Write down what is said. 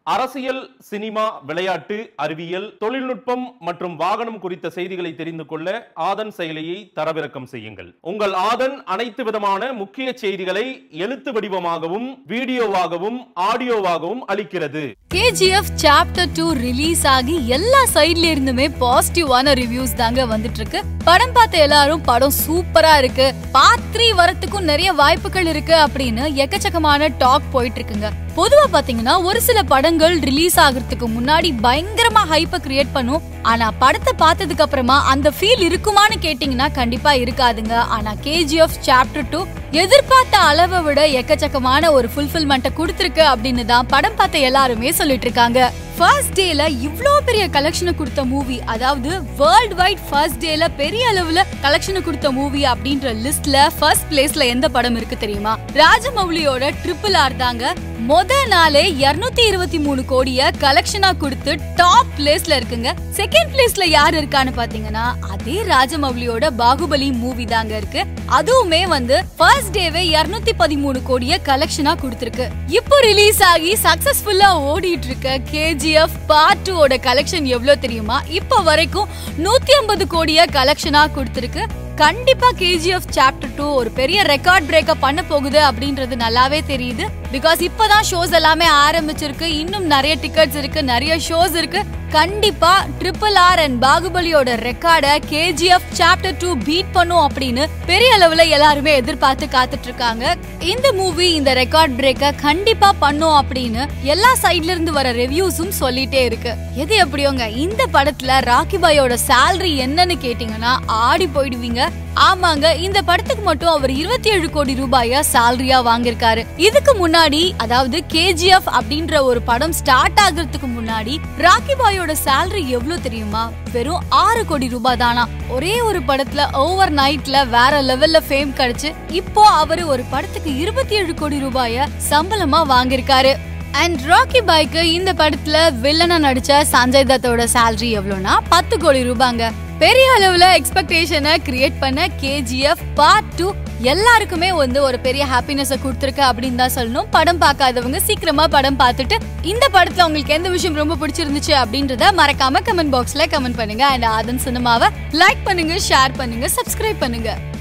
அரசியல் சினிமா விளையாட்டு அறிவியல் தொழில்நுட்பம் மற்றும் வாகனம் குறித்த செய்திகளை தெரிந்து கொள்ள ஆதன் செயலியை தரவிறக்கம் செய்யுங்கள் உங்கள் ஆதன் அனைத்து விதமான முக்கிய செய்திகளை எழுத்து வடிவமாகவும் வீடியோவாகவும் ஆடியோவாகவும் அளிக்கிறது கேஜிஎஃப் சாப்டர் டூ ரிலீஸ் ஆகி எல்லா சைட்ல இருந்துமே பாசிட்டிவான ரிவ்யூஸ் தாங்க வந்துட்டு இருக்கு படம் பார்த்த எல்லாரும் படம் சூப்பரா இருக்கு பார்ட் த்ரீ வரத்துக்கும் நிறைய வாய்ப்புகள் இருக்கு அப்படின்னு எக்கச்சக்கமான டாக் போயிட்டு இருக்குங்க பொதுவா பாத்தீங்கன்னா ஒரு சில படங்கள் ரிலீஸ் ஆகுறதுக்கு முன்னாடி பயங்கரமா ஹைப்ப கிரியேட் பண்ணும் ஆனா படத்தை பார்த்ததுக்கு அப்புறமா அந்த ஃபீல் இருக்குமான்னு கேட்டீங்கன்னா கண்டிப்பா இருக்காதுங்க ஆனா கேஜிஎஃப் சாப்டர் டூ எதிர்பார்த்த அளவை விட எக்கச்சக்கமான ஒரு ஃபுல்ஃபில்மெண்ட்டை கொடுத்துருக்கு அப்படின்னு தான் படம் பார்த்த எல்லாருமே சொல்லிட்டு இருக்காங்க ஃபர்ஸ்ட் டேல இவ்ளோ பெரிய கலெக்ஷனை கொடுத்த மூவி அதாவது வேர்ல்ட் வைட் ஃபர்ஸ்ட் டேல பெரிய அளவுல கலெக்ஷனை கொடுத்த மூவி அப்படின்ற லிஸ்ட்ல ஃபர்ஸ்ட் பிளேஸ்ல எந்த படம் இருக்கு தெரியுமா ராஜமௌலியோட ட்ரிபிள் ஆர் தாங்க மொத நாளே 223 இருபத்தி மூணு கோடிய கலெக்ஷனா கொடுத்து டாப் பிளேஸ்ல இருக்குங்க செகண்ட் பிளேஸ்ல யார் இருக்கான்னு பாத்தீங்கன்னா அதே ராஜமௌலியோட பாகுபலி மூவி தாங்க இருக்கு அதுவுமே வந்து ஃபர்ஸ்ட் டேவே 213 பதிமூணு கோடிய கலெக்ஷனா கொடுத்திருக்கு இப்போ ரிலீஸ் ஆகி சக்சஸ்ஃபுல்லா ஓடிட்டு இருக்க கேஜிஎஃப் பார்ட் டூ ஓட கலெக்ஷன் எவ்வளவு தெரியுமா இப்போ வரைக்கும் நூத்தி ஐம்பது கோடிய கலெக்ஷனா கொடுத்திருக்கு கண்டிப்பா கேஜிஎஃப் சாப்டர் டூ ஒரு பெரிய ரெக்கார்ட் பிரேக்கப் பண்ண போகுது அப்படின்றது நல்லாவே தெரியுது பிகாஸ் இப்பதான் ஷோஸ் எல்லாமே ஆரம்பிச்சிருக்கு இன்னும் நிறைய டிக்கெட்ஸ் இருக்கு நிறைய ஷோஸ் இருக்கு கண்டிப்பா ட்ரிபிள் ஆர் அண்ட் பாகுபலியோட ரெக்கார்டை கேஜிஎஃப் சாப்டர் டூ பீட் பண்ணும் அப்படின்னு பெரிய அளவுல எல்லாருமே எதிர்பார்த்து காத்துட்டு இருக்காங்க இந்த மூவி இந்த ரெக்கார்ட் பிரேக்க கண்டிப்பா பண்ணும் அப்படின்னு எல்லா சைட்ல இருந்து வர ரிவ்யூஸும் சொல்லிட்டே இருக்கு எது எப்படியோங்க இந்த படத்துல ராக்கி பாயோட salary என்னன்னு கேட்டீங்கன்னா ஆடி போயிடுவீங்க ஆமாங்க இந்த படத்துக்கு மட்டும் அவர் இருபத்தி ஏழு கோடி ரூபாய சாலரியா வாங்கியிருக்காரு இதுக்கு முன்னாடி அதாவது கேஜிஎஃப் அப்படின்ற ஒரு படம் ஸ்டார்ட் ஆகுறதுக்கு முன்னாடி ராக்கி பாயோட salary எவ்வளவு தெரியுமா வெறும் ஆறு கோடி ரூபாய் தானா ஒரே ஒரு படத்துல ஓவர் நைட்ல வேற லெவல்ல ஃபேம் கிடைச்சு இப்போ அவரு ஒரு படத்துக்கு இருபத்தி ஏழு கோடி ரூபாய சம்பளமா வாங்கியிருக்காரு அண்ட் ராக்கி பாய்க்கு இந்த படத்துல வில்லனா நடிச்ச சஞ்சய் தத்தோட salary எவ்வளவுனா பத்து கோடி ரூபாங்க பெரிய அளவுல எக்ஸ்பெக்டேஷனை கிரியேட் பண்ண கேஜிஎஃப் பார்ட் டூ எல்லாருக்குமே வந்து ஒரு பெரிய ஹாப்பினஸ் கொடுத்துருக்கு அப்படின்னு தான் சொல்லணும் படம் பார்க்காதவங்க சீக்கிரமா படம் பார்த்துட்டு இந்த படத்துல உங்களுக்கு எந்த விஷயம் ரொம்ப பிடிச்சிருந்துச்சு அப்படின்றத மறக்காம கமெண்ட் பாக்ஸ்ல கமெண்ட் பண்ணுங்க அண்ட் ஆதன் சினிமாவை லைக் பண்ணுங்க ஷேர் பண்ணுங்க சப்ஸ்கிரைப் பண்ணுங்க